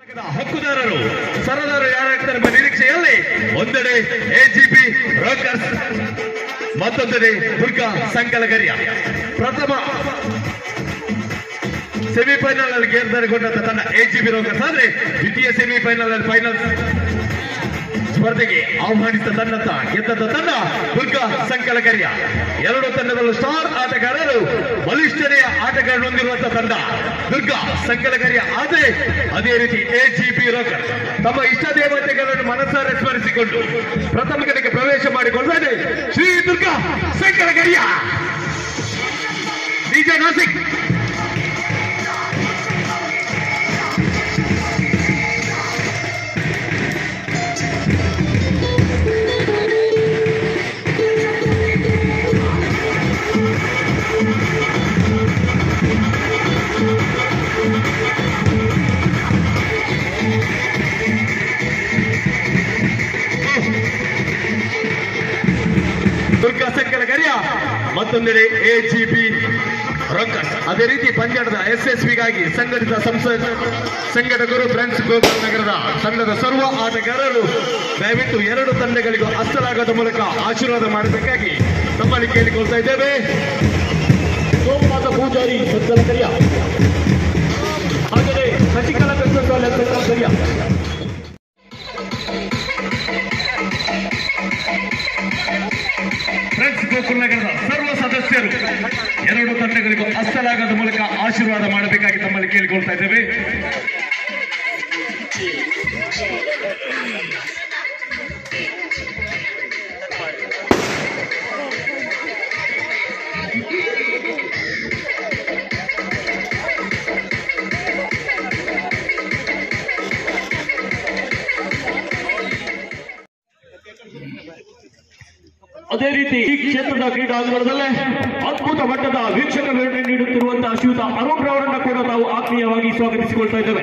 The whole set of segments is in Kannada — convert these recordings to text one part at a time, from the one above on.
ಹಕ್ಕುದಾರರು ಸರದಾರರು ಯಾರಾಗ್ತಾರೆಂಬ ನಿರೀಕ್ಷೆಯಲ್ಲಿ ಒಂದೆಡೆ ಎಜಿಪಿ ರೋಕರ್ಸ್ ಮತ್ತೊಂದೆಡೆ ದುರ್ಗಾ ಸಂಕಲಗರಿಯ ಪ್ರಥಮ ಸೆಮಿಫೈನಲ್ ಅಲ್ಲಿ ಗೆದ್ದರಗೊಂಡಂತ ತಂಡ ಎಜಿಬಿ ರೋಕರ್ಸ್ ಆದ್ರೆ ದ್ವಿತೀಯ ಸೆಮಿಫೈನಲ್ ಅಲ್ಲಿ ಫೈನಲ್ ಸ್ಪರ್ಧೆಗೆ ಆಹ್ವಾನಿಸಿದ ತಂಡ ಗೆದ್ದಂತ ತಂಡ ದುರ್ಗಾ ಸಂಕಲಕರಿಯ ಎರಡು ತಂಡದಲ್ಲೂ ಸ್ಟಾರ್ ಆಟಗಾರರು ಬಲಿಷ್ಠನೆಯ ಆಟಗಾರರು ಹೊಂದಿರುವಂತಹ ತಂಡ ದುರ್ಗಾ ಸಂಕಲಕರಿಯ ಆದರೆ ಅದೇ ರೀತಿ ಎಜಿಪಿ ರೋಕರ್ ತಮ್ಮ ಇಷ್ಟ ದೇವತೆಗಳನ್ನು ಮನಸ್ಸಾರೆ ಸ್ಮರಿಸಿಕೊಂಡು ಪ್ರಥಮ ಕಡೆಗೆ ಪ್ರವೇಶ ಮಾಡಿಕೊಳ್ಳದೆ ಶ್ರೀ ದುರ್ಗಾ ಸಂಕಲಕರಿಯ ಡಿಜೆ ನಾಸಿಕ್ ದುರ್ಗಾ ಸಂಕಲಕರಿಯ ಮತ್ತೊಂದೆಡೆ ಎಜಿಪಿ ರೊಕ್ಕಸ್ ಅದೇ ರೀತಿ ಪಂದ್ಯಾಟದ ಎಸ್ಎಸ್ಪಿಗಾಗಿ ಸಂಘಟಿತ ಸಂಸದ ಸಂಘಟಕರು ಫ್ರೆಂಡ್ಸ್ ಗೋಪಾಲ್ ನಗರದ ತಂಡದ ಸರ್ವ ಆಟಗಾರರು ದಯವಿಟ್ಟು ಎರಡು ತಂಡಗಳಿಗೂ ಅಸ್ತಲಾಗದ ಮೂಲಕ ಆಶೀರ್ವಾದ ಮಾಡಬೇಕಾಗಿ ತಮ್ಮಲ್ಲಿ ಕೇಳಿಕೊಳ್ತಾ ಇದ್ದೇವೆ ಸೋಮನಾಥ ಪೂಜಾರಿ ಸಜ್ಜನಕರಿಯ ಹಾಗೆಯೇ ಶಶಿಕಲಾ ಬೆಂಗಳೂರು ಸಜ್ಜನಕರಿಯ ಫ್ರೆಂಡ್ಸ್ ಗೋಕುಲ್ ನಗರದ ಸರ್ವ ಸದಸ್ಯರು ಎರಡು ತಂಡಗಳಿಗೂ ಅಸ್ತಲಾಗದ ಮೂಲಕ ಆಶೀರ್ವಾದ ಮಾಡಬೇಕಾಗಿ ತಮ್ಮಲ್ಲಿ ಕೇಳಿಕೊಳ್ತಾ ಇದ್ದೇವೆ ಅದೇ ರೀತಿ ಈ ಕ್ಷೇತ್ರದ ಕ್ರೀಡಾಂಗಣದಲ್ಲೇ ಅದ್ಭುತ ಮಟ್ಟದ ವೀಕ್ಷಕ ವಿವರಣೆ ನೀಡುತ್ತಿರುವಂತಹ ಶ್ರೀಯುತ ಅರುಣ್ ರವರನ್ನ ಕೂಡ ನಾವು ಆತ್ಮೀಯವಾಗಿ ಸ್ವಾಗತಿಸಿಕೊಳ್ತಾ ಇದ್ದೇವೆ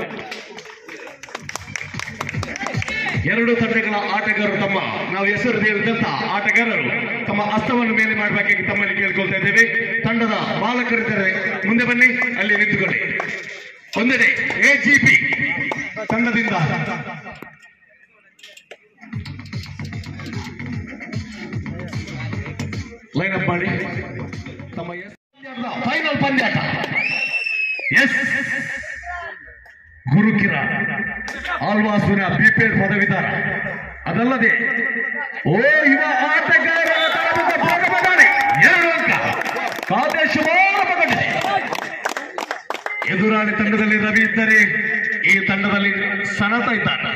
ಎರಡು ತಂಡಗಳ ಆಟಗಾರರು ತಮ್ಮ ನಾವು ಹೆಸರು ಹೇಳಿದಂತ ಆಟಗಾರರು ತಮ್ಮ ಹಸ್ತವನ್ನು ಮೇಲೆ ಮಾಡಬೇಕಾಗಿ ತಮ್ಮಲ್ಲಿ ಕೇಳ್ಕೊಳ್ತಾ ಇದ್ದೇವೆ ತಂಡದ ಬಾಲಕರಿದ್ದರೆ ಮುಂದೆ ಬನ್ನಿ ಅಲ್ಲಿ ನಿಂತುಕೊಳ್ಳಿ ಒಂದೆಡೆ ಎಜಿಪಿ ತಂಡದಿಂದ ಲೈನ್ ಅಪ್ ಮಾಡಿ ತಮ್ಮ ಫೈನಲ್ ಪಂದ್ಯಾಟ ಎಸ್ ಗುರುಕಿರ ಆಳ್ವಾಸುವಿನ ಬಿಪೇಡ್ ಪದವಿದಾರ ಅದಲ್ಲದೆ ಓ ಯುವ ಆಟಗಾರ ತಾಲೂಕ ಭಾಗಮಂಡಳಿ ಎರಡು ಅಂಕ ಖಾತೆ ಶುಭಾರಂಭಗೊಂಡಿದೆ ಎದುರಾಳಿ ತಂಡದಲ್ಲಿ ರವಿ ಇದ್ದರೆ ಈ ತಂಡದಲ್ಲಿ ಸನತ ಇದ್ದಾನೆ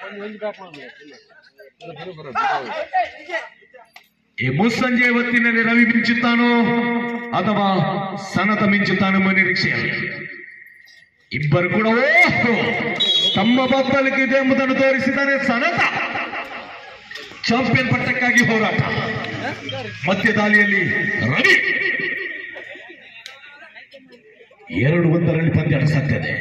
ಈ ಮುಸ್ಸಂಜೆ ಹೊತ್ತಿನಲ್ಲಿ ರವಿ ಮಿಂಚುತ್ತಾನೋ ಅಥವಾ ಸನತ ಮಿಂಚುತ್ತಾನೋ ಎಂಬ ನಿರೀಕ್ಷೆಯಲ್ಲಿ ಇಬ್ಬರು ಕೂಡ ಓಹೋ ತಮ್ಮ ಬಬ್ಬಲಿಗಿದೆ ಎಂಬುದನ್ನು ತೋರಿಸಿದ್ದಾರೆ ಸನತ ಚಾಂಪಿಯನ್ ಪಟ್ಟಕ್ಕಾಗಿ ಹೋರಾಟ ಮಧ್ಯ ದಾಳಿಯಲ್ಲಿ ರವಿ ಎರಡು ಒಂದರಲ್ಲಿ ಪಂದ್ಯಾಟ ಸಾಧ್ಯತೆ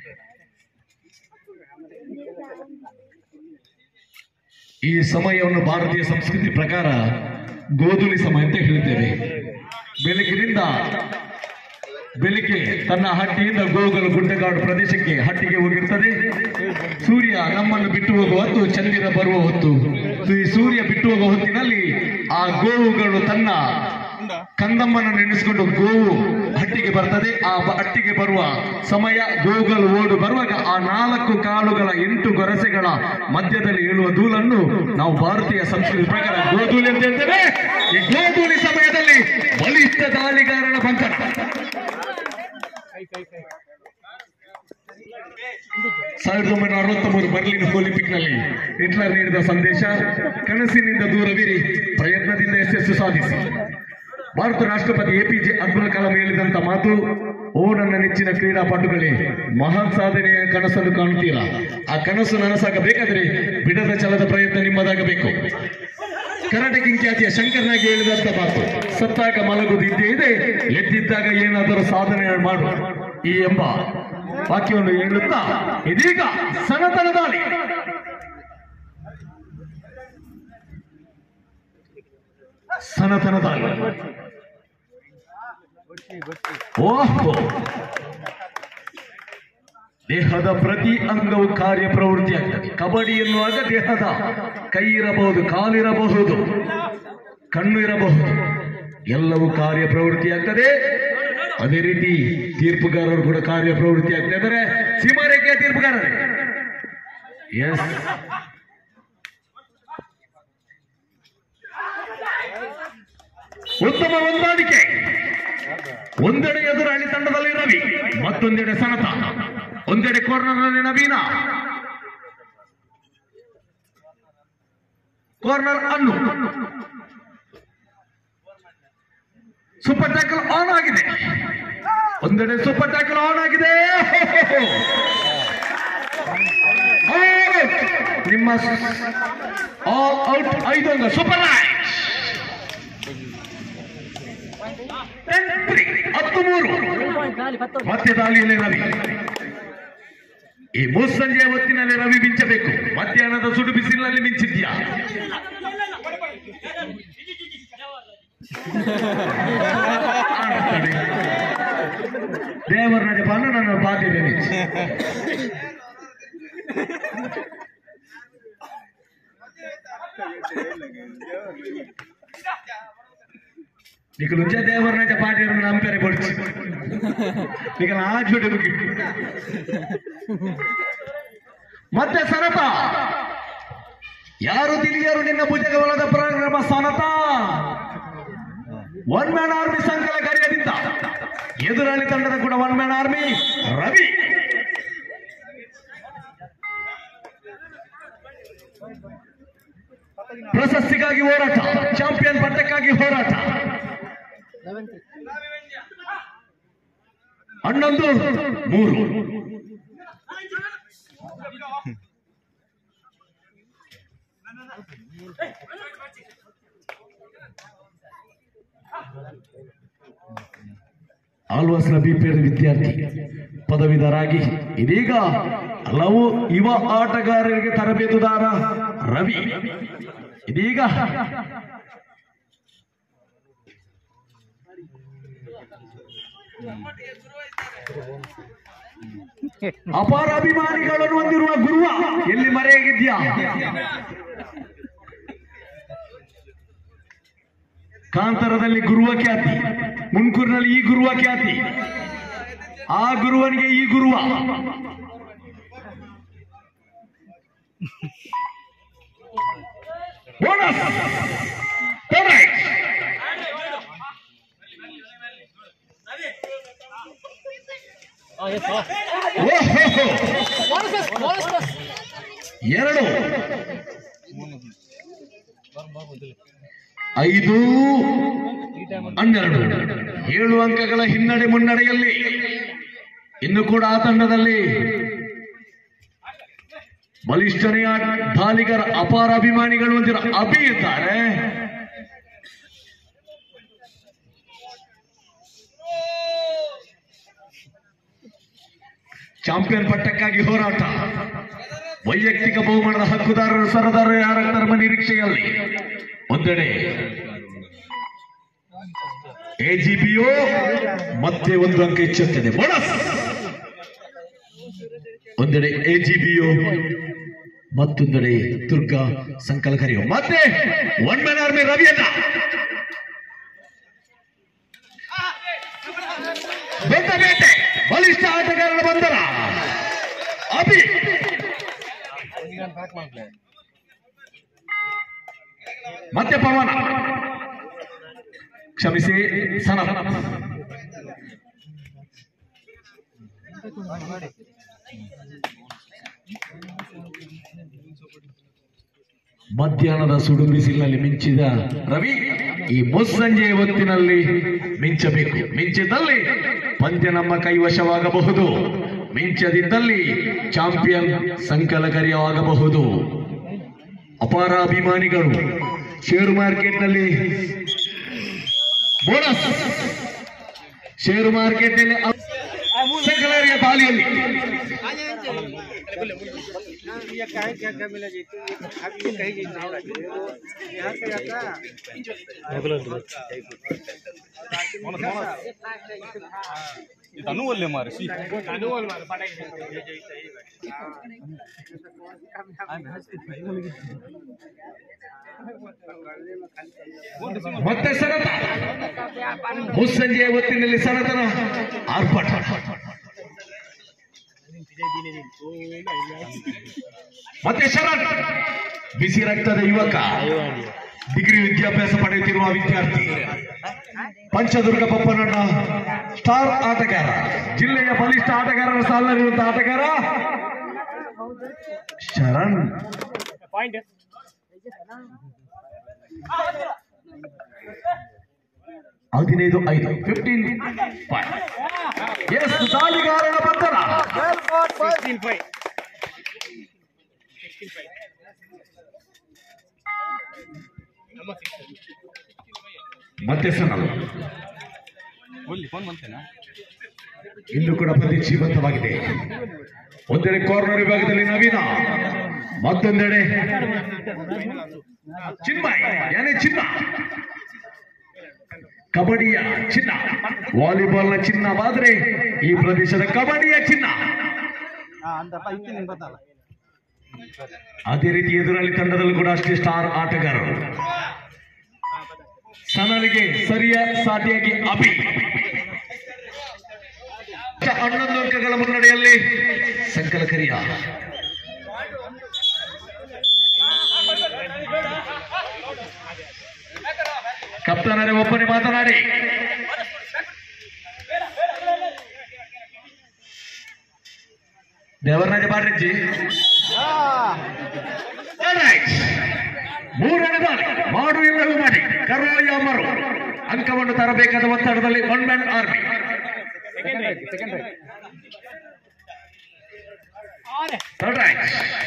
ಈ ಸಮಯವನ್ನು ಭಾರತೀಯ ಸಂಸ್ಕೃತಿ ಪ್ರಕಾರ ಗೋಧುಲಿ ಸಮಯ ಅಂತ ಹೇಳ್ತೇವೆ ಬೆಳಗಿನಿಂದ ಬೆಳಿಗ್ಗೆ ತನ್ನ ಹಟ್ಟಿಯಿಂದ ಗೋವುಗಳು ಗುಡ್ಡಗಾಡು ಪ್ರದೇಶಕ್ಕೆ ಹಟ್ಟಿಗೆ ಹೋಗಿರ್ತದೆ ಸೂರ್ಯ ನಮ್ಮನ್ನು ಬಿಟ್ಟು ಹೋಗುವ ಹೊತ್ತು ಚಂದಿರ ಬರುವ ಹೊತ್ತು ಈ ಸೂರ್ಯ ಬಿಟ್ಟು ಹೋಗುವ ಹೊತ್ತಿನಲ್ಲಿ ಆ ಗೋವುಗಳು ತನ್ನ ಕಂದಮ್ಮನ ನೆನೆಸಿಕೊಂಡು ಗೋವು ಹಟ್ಟಿಗೆ ಬರ್ತದೆ ಆ ಬ- ಹಟ್ಟಿಗೆ ಬರುವ ಸಮಯ ಗೋವುಗಳು ಓಡು ಬರುವಾಗ ಆ ನಾಲ್ಕು ಕಾಳುಗಳ ಎಂಟು ಗೊರಸೆಗಳ ಮಧ್ಯದಲ್ಲಿ ಏಳುವ ಧೂಳನ್ನು ನಾವು ಭಾರತೀಯ ಸಂಸ್ಕೃತಿ ಪ್ರಕಾರ ಗೋಧೂಳಿ ಅಂತ ಹೇಳ್ತೇವೆ ಈ ಗೋಧೂಳಿ ಸಮಯದಲ್ಲಿ ಬಲಿಷ್ಠ ದಾಳಿಗಾರನ ಬಂಕರ್ ಸಾವಿರದ ಒಂಬೈನೂರ ಅರವತ್ತಮೂರು ಬರ್ಲಿನ್ ಒಲಿಂಪಿಕ್ನಲ್ಲಿ ಹಿಟ್ಲರ್ ನೀಡಿದ ಸಂದೇಶ ಕನಸಿನಿಂದ ದೂರವಿರಿ ಪ್ರಯತ್ನದಿಂದ ಯಶಸ್ಸು ಸಾಧಿಸಿ ಭಾರತ ರಾಷ್ಟ್ರಪತಿ ಎಪಿಜೆ ಅಬ್ದುಲ್ ಕಲಾಂ ಹೇಳಿದಂತ ಮಾತು ಓ ನನ್ನ ನೆಚ್ಚಿನ ಕ್ರೀಡಾಪಟುಗಳೇ ಮಹಾನ್ ಸಾಧನೆಯ ಕನಸನ್ನು ಕಾಣುತ್ತೀರಾ ಆ ಕನಸು ನನಸಾಗಬೇಕಾದ್ರೆ ಬಿಡದ ಛಲದ ಪ್ರಯತ್ನ ನಿಮ್ಮದಾಗಬೇಕು ಕರಾಟೆ ಕಿಂಗ್ ಖ್ಯಾತಿಯ ಶಂಕರ್ನಾಗಿ ಹೇಳಿದಂತ ಮಾತು ಸತ್ತಾಗ ಮಲಗುವುದು ಇದ್ದೇ ಇದೆ ಎದ್ದಿದ್ದಾಗ ಏನಾದರೂ ಸಾಧನೆ ಮಾಡು ಈ ಎಂಬ ವಾಕ್ಯವನ್ನು ಹೇಳುತ್ತಾ ಇದೀಗ ಸನಾತನ ದಾಳಿ ಸನಾತನ ದಾಳಿ ಓಹೋ ದೇಹದ ಪ್ರತಿ ಅಂಗವು ಕಾರ್ಯಪ್ರವೃತ್ತಿ ಆಗ್ತದೆ ಕಬಡ್ಡಿ ಎನ್ನುವಾಗ ದೇಹದ ಕೈ ಇರಬಹುದು ಕಾಲಿರಬಹುದು ಕಣ್ಣು ಇರಬಹುದು ಎಲ್ಲವೂ ಕಾರ್ಯಪ್ರವೃತ್ತಿ ಆಗ್ತದೆ ಅದೇ ರೀತಿ ತೀರ್ಪುಗಾರರು ಕೂಡ ಕಾರ್ಯಪ್ರವೃತ್ತಿ ಆಗ್ತದೆ ಅಂದರೆ ಸೀಮಾರೇಖೆಯ ತೀರ್ಪುಗಾರರೇ ಎಸ್ ಉತ್ತಮ ಹೊಂದಾಣಿಕೆ ಒಂದೆಡೆ ಎದುರಾಳಿ ತಂಡದಲ್ಲಿ ರವಿ ಮತ್ತೊಂದೆಡೆ ಸನತ ಒಂದೆಡೆ ಕಾರ್ನರ್ನಲ್ಲಿ ನವೀನ ಕಾರ್ನರ್ ಅನ್ನು ಸೂಪರ್ ಟ್ಯಾಕಲ್ ಆನ್ ಆಗಿದೆ ಒಂದೆಡೆ ಸೂಪರ್ ಟ್ಯಾಕಲ್ ಆನ್ ಆಗಿದೆ Out! ನಿಮ್ಮ ಆಲ್ ಔಟ್ ಐದು ಅಂಗ ಸೂಪರ್ ರೈಟ್ ಹತ್ತು ಮೂರು ಮತ್ತೆ ದಾಳಿಯಲ್ಲಿ ರವಿ ಈ ಮುಸ್ಸಂಜೆಯ ಹೊತ್ತಿನಲ್ಲಿ ರವಿ ಮಿಂಚಬೇಕು ಮಧ್ಯಾಹ್ನದ ಸುಡು ಬಿಸಿಲಿನಲ್ಲಿ ಮಿಂಚಿದ್ಯಾ ಆಡ್ತಾನೆ. ದೇವರ ಜಪಾನ ನನ್ನ ಬಾಧ್ಯತೆ నీకు నుంచే దేవరనైతే పార్టీ ನಂಪೇರೆ పొడిచి నీకు ಆಜ್ಬಿಟ್ಟು ಮುಗಿ ಮತ್ತೆ ಸನತ ಯಾರು ತಿಳಿಯರು ನಿನ್ನ ಭುಜಗವಲದ ಪ್ರಾರಂಭ ಸನತ ಒನ್ ಮ್ಯಾನ್ ಆರ್ಮಿ ಸಂಕಲ ಕಾರ್ಯದಿಂದ ಎದುರಾಳಿ ತಂಡದ ಕೂಡ ಒನ್ ಮ್ಯಾನ್ ಆರ್ಮಿ ರವಿ ಪ್ರಶಸ್ತಿಗಾಗಿ ಹೋರಾಟ ಚಾಂಪಿಯನ್ ಪಟ್ಟಕ್ಕಾಗಿ ಹೋರಾಟ ಹನ್ನೊಂದು ಮೂರು ಆಳ್ವಾಸ್ ಬಿಪಿಎಲ್ ವಿದ್ಯಾರ್ಥಿ ಪದವೀಧರಾಗಿ ಇದೀಗ ಹಲವು ಯುವ ಆಟಗಾರರಿಗೆ ತರಬೇತುದಾರ ರವಿ ಇದೀಗ ಅಪಾರ ಅಭಿಮಾನಿಗಳನ್ನು ಹೊಂದಿರುವ ಗುರುವ ಎಲ್ಲಿ ಮರೆಯಾಗಿದ್ಯಾ ಕಾಂತರದಲ್ಲಿ ಗುರುವ ಖ್ಯಾತಿ ಮುನ್ಕೂರಿನಲ್ಲಿ ಈ ಗುರುವ ಖ್ಯಾತಿ ಆ ಗುರುವನಿಗೆ ಈ ಗುರುವ ಬೋನಸ್ Correct. ಓಹೋಹೋ. ಎರಡು ಐದು ಹನ್ನೆರಡು ಏಳು ಅಂಕಗಳ ಹಿನ್ನಡೆ ಮುನ್ನಡೆಯಲ್ಲಿ ಇನ್ನು ಕೂಡ ಆ ತಂಡದಲ್ಲಿ ಬಲಿಷ್ಠನೆಯ ದಾಲಿಗರ ಅಪಾರ ಅಭಿಮಾನಿಗಳು ಹೊಂದಿರೋ ಅಭಿ ಇದ್ದಾರೆ ಚಾಂಪಿಯನ್ ಪಟ್ಟಕ್ಕಾಗಿ ಹೋರಾಟ ವೈಯಕ್ತಿಕ ಬಹುಮಾನದ ಹಕ್ಕುದಾರರು ಸರದಾರರು ಯಾರಾಗ್ತಾರೆ ಎಂಬ ನಿರೀಕ್ಷೆಯಲ್ಲಿ ಒಂದೆಡೆ ಎಜಿಪಿಯು ಮತ್ತೆ ಒಂದು ಅಂಕ ಹೆಚ್ಚುತ್ತದೆ ಬೋನಸ್ ಒಂದೆಡೆ ಎಜಿಬಿಯು ಮತ್ತೊಂದೆಡೆ ದುರ್ಗಾ ಸಂಕಲಕರಿಯು ಮತ್ತೆ ಒನ್ ಮ್ಯಾನ್ ಆರ್ಮಿ ರವಿಯನ್ನ ದೊಡ್ಡ ಬೇಟೆ ಬಲಿಷ್ಠ ಆಟಗಾರರ ಬಂದರ ಅಭಿ ಮತ್ತೆ ಪವನ ಕ್ಷಮಿಸಿ ಸನ ಮಧ್ಯಾಹ್ನದ ಸುಡು ಬಿಸಿಲಿನಲ್ಲಿ ಮಿಂಚಿದ ರವಿ ಈ ಮುಸ್ಸಂಜೆಯ ಹೊತ್ತಿನಲ್ಲಿ ಮಿಂಚಬೇಕು ಮಿಂಚಿದಲ್ಲಿ ಪಂದ್ಯ ನಮ್ಮ ಕೈವಶವಾಗಬಹುದು ಮಿಂಚದಿದ್ದಲ್ಲಿ ಚಾಂಪಿಯನ್ ಸಂಕಲಕರಿಯಾಗಬಹುದು ಅಪಾರ ಅಭಿಮಾನಿಗಳು ಷೇರು ಮಾರ್ಕೆಟ್ನಲ್ಲಿ ಬೋನಸ್ ಷೇರು ಮಾರ್ಕೆಟ್ನಲ್ಲಿ ಸಂಕಲರಿಯ ತಾಲಿಯಲ್ಲಿ ये क्या है क्या क्या मिला जी अब ये कही जी यहाँ से आता ಅನುವಲ್ಲೇ ಮಾರಿಸಿ ಮತ್ತೆ ಸನತ ಮುಸ್ಸಂಜೆಯ ಹೊತ್ತಿನಲ್ಲಿ ಸನತನ ಆರ್ಭಟ ಮತ್ತೆ ಶರಣ್ ಬಿಸಿ ರಕ್ತದ ಯುವಕ ಡಿಗ್ರಿ ವಿದ್ಯಾಭ್ಯಾಸ ಪಡೆಯುತ್ತಿರುವ ವಿದ್ಯಾರ್ಥಿ ಪಂಚದುರ್ಗ ಪಪ್ಪನಣ್ಣ ಸ್ಟಾರ್ ಆಟಗಾರ ಜಿಲ್ಲೆಯ ಬಲಿಷ್ಠ ಆಟಗಾರರ ಸಾಲಿನಲ್ಲಿರುವಂತಹ ಆಟಗಾರ ಶರಣ್ ಹದಿನೈದು ಐದು ಫಿಫ್ಟೀನ್ ಎಸ್ ದಾಳಿಗಾರನ ಬಂಧನ ಮತ್ತೆ ಸನಲ್ ಒಲ್ಲಿ ಫೋನ್ ಬಂತೇನಾ ಇಲ್ಲೂ ಕೂಡ ಪಂದ್ಯ ಜೀವಂತವಾಗಿದೆ ಒಂದೆಡೆ ಕಾರ್ನರ್ ವಿಭಾಗದಲ್ಲಿ ನವೀನ ಮತ್ತೊಂದೆಡೆ ಚಿನ್ಮಯ್ ಯಾನೇ ಚಿನ್ನ ಕಬಡ್ಡಿಯ ಚಿನ್ನ ವಾಲಿಬಾಲ್ನ ಚಿನ್ನವಾದ್ರೆ ಈ ಪ್ರದೇಶದ ಕಬಡ್ಡಿಯ ಚಿನ್ನ अंदर इतने नहीं पता ಅದೇ ರೀತಿ ಎದುರಾಳಿ ತಂಡದಲ್ಲೂ ಕೂಡ ಅಷ್ಟೇ ಸ್ಟಾರ್ ಆಟಗಾರರು ಸನಲಿಗೆ ಸರಿಯ ಸಾಟಿಯಾಗಿ ಅಭಿ ಹನ್ನೊಂದು ಅಂಕಗಳ ಮುನ್ನಡೆಯಲ್ಲಿ ಸಂಕಲಕರಿಯ ಕಪ್ತಾನರೇ ಒಬ್ಬನೇ ಮಾತನಾಡಿ ದೇವರಾಜ ಬಾಡ್ರಿಜ್ಜಿ Alright. ಮೂರನೇ ಬಾರಿ ಮಾಡು ಇಲ್ಲವೂ ಮಾಡಿ ಕರೋಯ ಮರು ಅಂಕವನ್ನು ತರಬೇಕಾದ ಒತ್ತಡದಲ್ಲಿ one man army third raid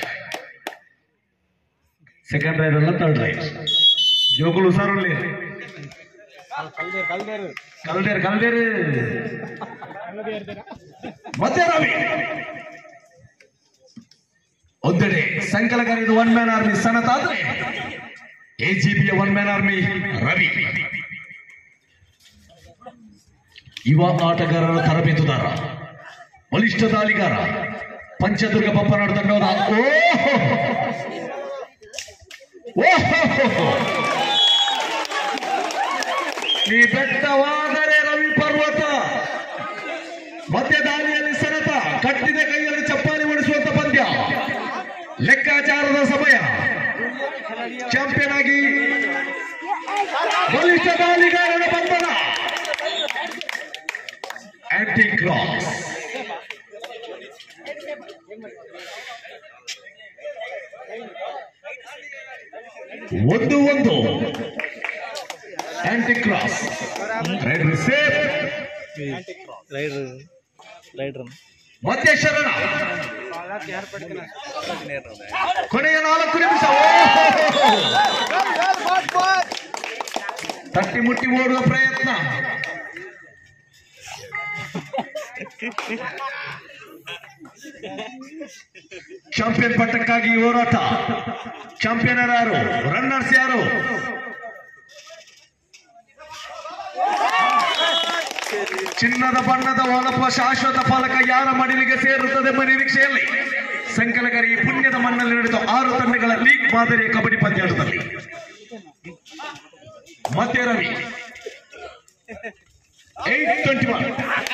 second raid ಅಲ್ಲ ಥರ್ಡ್ ರೈಟ್ ಜೋಗುಳು ಸಾರಲ್ಲಿ कलदेर कलदेर ಕಲ್ದೇರ್ ಕಲ್ದೇರ್ ಮತ್ತೆ ರವಿ ಒಂದೆಡೆ ಸಂಕಲಕರಿದ ಒನ್ ಮ್ಯಾನ್ ಆರ್ಮಿ ಸನತ್ ಆದ್ರೆ ಎಜಿಬಿಯ ಒನ್ ಮ್ಯಾನ್ ಆರ್ಮಿ ರವಿ ಯುವ ಆಟಗಾರರ ತರಬೇತುದಾರ ಬಲಿಷ್ಠ ದಾಳಿಗಾರ ಪಂಚದುರ್ಗ ಪಪ್ಪನಾಡು ತಂಡದ ಓಹೋ ಓಹೋ ನೀ ಬೆಟ್ಟವಾದರೆ ರವಿ ಪರ್ವತ ಮಧ್ಯ ದಾರಿಯಲ್ಲಿ ಸರತ ಕಟ್ಟಿದ ಕೈಯಲ್ಲಿ ಚಪ್ಪಾಲಿ ಓಡಿಸುವಂತ ಪಂದ್ಯ ಲೆಕ್ಕಾಚಾರದ ಸಮಯ ಚಾಂಪಿಯನ್ ಆಗಿ ಬಲಿಷ್ಠ ದಾಳಿಗಾರನ ಬಂಧನ ಆಂಟಿ ಕ್ರಾಸ್ ಒಂದು ಒಂದು ಆಂಟಿ ಕ್ರಾಸ್ ರೈಟ್ ರಿಸೇವ್ राइडर राइडर ಮತ್ತೆ ಶರಣ बाला तैयार पड़के ना ಕೊನೆಯ ನಾಲ್ಕು ನಿಮಿಷ ಓಹೋ! ತಟ್ಟಿ ಮುಟ್ಟಿ ಓಡುವ ಪ್ರಯತ್ನ ಚಾಂಪಿಯನ್ ಪಟ್ಟಕ್ಕಾಗಿ ಹೋರಾಟ ಚಾಂಪಿಯನರ್ ಯಾರು ರನ್ನರ್ಸ್ ಯಾರು ಚಿನ್ನದ ಬಣ್ಣದ ಹೊಲಪ ಶಾಶ್ವತ ಫಲಕ ಯಾರ ಮಡಿಲಿಗೆ ಸೇರುತ್ತದೆಂಬ ನಿರೀಕ್ಷೆಯಲ್ಲಿ ಸಂಕಲಕರಿ ಈ ಪುಣ್ಯದ ಮಣ್ಣಲ್ಲಿ ನಡೆದ ಆರು ತಂಡಗಳ ಲೀಗ್ ಮಾದರಿಯ ಕಬಡ್ಡಿ ಪಂದ್ಯಾಟದಲ್ಲಿ ಮತ್ತೆ ರವಿ ಏಟ್ ಟ್ವೆಂಟಿ ಒನ್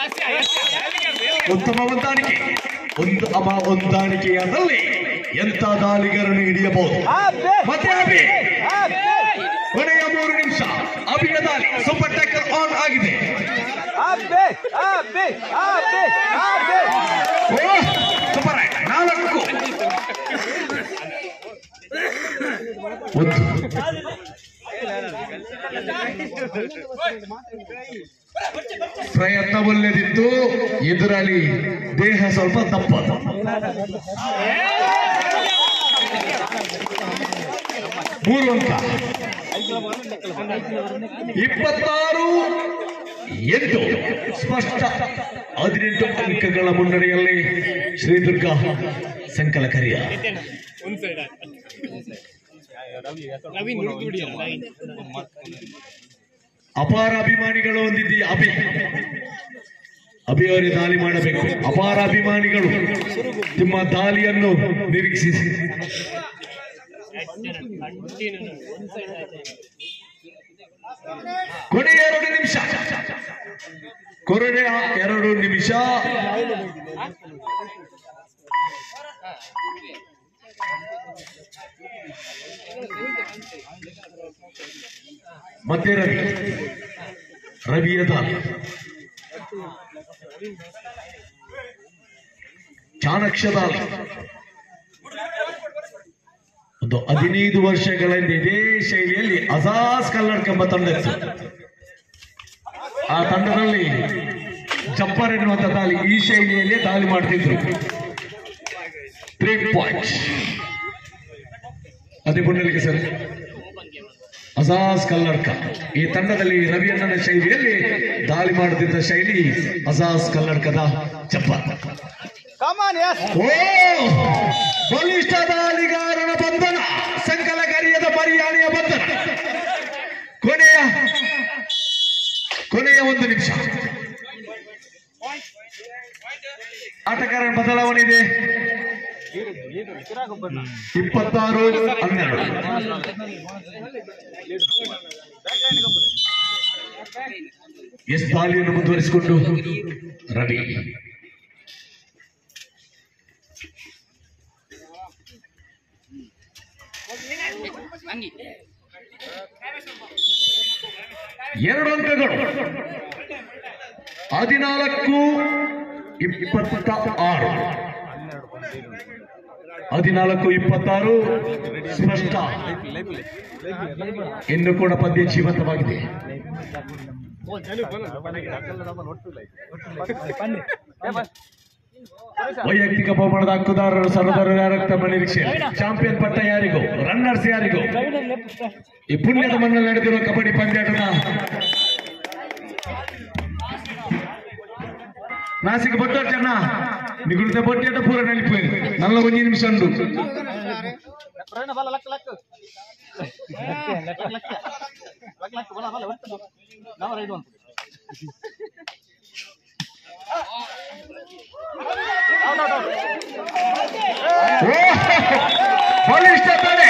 ಉತ್ತಮ ಹೊಂದಾಣಿಕೆ ಒಂದು ಅಮ ಹೊಂದಾಣಿಕೆಯಾದಲ್ಲಿ ಎಂತ ದಾಳಿಗರನ್ನು ಹಿಡಿಯಬಹುದು ಮತ್ತೆ ಅಭಿ ಕೊನೆಯ ಮೂರು ನಿಮಿಷ ಅಭಿಯ ದಾಳಿ ಸೂಪರ್ ಟ್ಯಾಕರ್ ಆನ್ ಆಗಿದೆ अबे अबे अबे अबे ಓ ಸೂಪರ್ ಆಯ್ತು ನಾಲ್ಕು ಒಂದು ಪ್ರಯತ್ನ ಒಳ್ಳೆದಿತ್ತು ಎದುರಾಳಿ ದೇಹ ಸ್ವಲ್ಪ ದಪ್ಪ ಮೂರು ಅಂಕ ಇಪ್ಪತ್ತಾರು ಎಂಟು ಸ್ಪಷ್ಟ ಹದಿನೆಂಟು ಅಂಕಗಳ ಮುನ್ನಡೆಯಲ್ಲಿ ಶ್ರೀದುರ್ಗ ಸಂಕಲಕರಿಯ ಅಪಾರ ಅಭಿಮಾನಿಗಳು ಹೊಂದಿದ್ದೀಯ ಅಭಿ ಅಭಿಯವರಿ ದಾಳಿ ಮಾಡಬೇಕು ಅಪಾರ ಅಭಿಮಾನಿಗಳು ನಿಮ್ಮ ದಾಳಿಯನ್ನು ನಿರೀಕ್ಷಿಸಿ ಕೊನೆಯ ಎರಡು ನಿಮಿಷ ಕೊನೆಯ ಎರಡು ನಿಮಿಷ ಮತ್ತೆ ರವಿ ರವಿಯ ದಾಳಿ ಚಾಣಕ್ಯ ದಾಳಿ ಒಂದು ಹದಿನೈದು ವರ್ಷಗಳಿಂದ ಇದೇ ಶೈಲಿಯಲ್ಲಿ ಅಜಾಸ್ ಕಲ್ಲಡ್ ಎಂಬ ತಂಡ ಇತ್ತು ಆ ತಂಡದಲ್ಲಿ ಜಪ್ಪರ್ ಎನ್ನುವಂತ ದಾಳಿ ಈ ಶೈಲಿಯಲ್ಲಿ ದಾಳಿ ಮಾಡ್ತಿದ್ರು ತ್ರೀ ಪಾಯಿಂಟ್ ಅದೇ ಪುಂಡಲಿಗೆ ಸರ್ ಅಜಾಸ್ ಕಲ್ಲಡ್ಕ ಈ ತಂಡದಲ್ಲಿ ರವಿಯಣ್ಣನ ಶೈಲಿಯಲ್ಲಿ ದಾಳಿ ಮಾಡುತ್ತಿದ್ದ ಶೈಲಿ ಅಜಾಸ್ ಕಲ್ಲಡ್ಕದ ಜಪ್ಪರ್ Come on, yes. ಓ ಬಲಿಷ್ಠ ದಾಳಿಗಾರನ ಬಂಧನ ಸಂಕಲಕರಿಯದ ಪರಿಯಾಣಿಯ ಬಂಧನ ಕೊನೆಯ ಕೊನೆಯ ಒಂದು ನಿಮಿಷ ಆಟಗಾರನ ಬದಲಾವಣೆ ಇದೆ ಇಪ್ಪತ್ತಾರು ಹನ್ನೆರಡು ಎಸ್ ದಾಳಿಯನ್ನು ಮುಂದುವರಿಸಿಕೊಂಡು ರವಿ ಎರಡು ಅಂಕಗಳು ಹದಿನಾಲ್ಕು ಇಪ್ಪತ್ತ ಆರು ಹದಿನಾಲ್ಕು ಇಪ್ಪತ್ತಾರು ಸ್ಪಷ್ಟ ಇನ್ನು ಕೂಡ ಪದ್ಯ ಜೀವಂತವಾಗಿದೆ ವೈಯಕ್ತಿಕ ಬಹುಮಾನದ ಹಕ್ಕುದಾರರು ಸರದಾರರು ಯಾರ ತಮ್ಮ ನಿರೀಕ್ಷೆ ಚಾಂಪಿಯನ್ ಪಟ್ಟ ಯಾರಿಗೂ ರನ್ನರ್ಸ್ ಯಾರಿಗೂ ಈ ಪುಣ್ಯದ ಮಣ್ಣಲ್ಲಿ ನಡೆದಿರುವ ಕಬಡ್ಡಿ ಪಂದ್ಯಾಟದ ನಾಸಿಕ ಬೊಟ್ಟೊಟ್ಟನ್ನ ನಿಗುಳಿತ ಬೊಟ್ಟೆಟ ಪೂರ ನಲಿಪೋಯಿ ನಲ್ಲ ಒಂಜಿ ನಿಮಿಷ ಉಂಡು Pernah bala lak lak. Lak lak. Lak lak bala bala. Nama ready one. Out out out. ಓ! ಬಲಿಷ್ಠ ತಡೆ